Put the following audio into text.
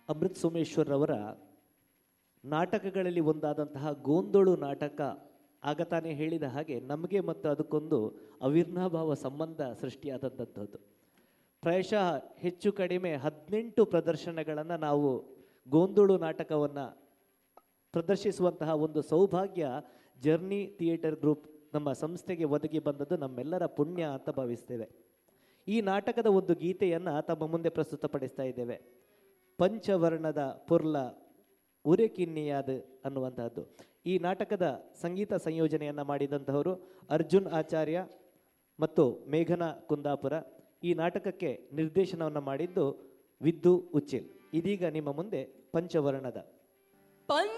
ಅಮೃತ್ ಸೋಮೇಶ್ವರ್ ಅವರ ನಾಟಕಗಳಲ್ಲಿ ಒಂದಾದಂತಹ ಗೋಂದೋಳು ನಾಟಕ ಆಗ ತಾನೇ ಹೇಳಿದ ಹಾಗೆ ನಮಗೆ ಮತ್ತು ಅದಕ್ಕೊಂದು ಅವಿರ್ನಾಭಾವ ಸಂಬಂಧ ಸೃಷ್ಟಿಯಾದಂಥದ್ದು ಪ್ರಾಯಶಃ ಹೆಚ್ಚು ಕಡಿಮೆ ಹದಿನೆಂಟು ಪ್ರದರ್ಶನಗಳನ್ನು ನಾವು ಗೋಂದೋಳು ನಾಟಕವನ್ನು ಪ್ರದರ್ಶಿಸುವಂತಹ ಒಂದು ಸೌಭಾಗ್ಯ ಜರ್ನಿ ಥಿಯೇಟರ್ ಗ್ರೂಪ್ ನಮ್ಮ ಸಂಸ್ಥೆಗೆ ಒದಗಿ ಬಂದದ್ದು ನಮ್ಮೆಲ್ಲರ ಪುಣ್ಯ ಅಂತ ಭಾವಿಸ್ತೇವೆ ಈ ನಾಟಕದ ಒಂದು ಗೀತೆಯನ್ನು ತಮ್ಮ ಮುಂದೆ ಪ್ರಸ್ತುತಪಡಿಸ್ತಾ ಇದ್ದೇವೆ ಪಂಚವರ್ಣದ ಪುರ್ಲ ಉರೆಕಿನ್ನಿಯಾದ ಅನ್ನುವಂತಹದ್ದು ಈ ನಾಟಕದ ಸಂಗೀತ ಸಂಯೋಜನೆಯನ್ನು ಮಾಡಿದಂತಹವರು ಅರ್ಜುನ್ ಆಚಾರ್ಯ ಮತ್ತು ಮೇಘನಾ ಕುಂದಾಪುರ ಈ ನಾಟಕಕ್ಕೆ ನಿರ್ದೇಶನವನ್ನು ಮಾಡಿದ್ದು ವಿದ್ದು ಉಚ್ಚಿಲ್ ಇದೀಗ ನಿಮ್ಮ ಮುಂದೆ ಪಂಚವರ್ಣದ ಪಂಚ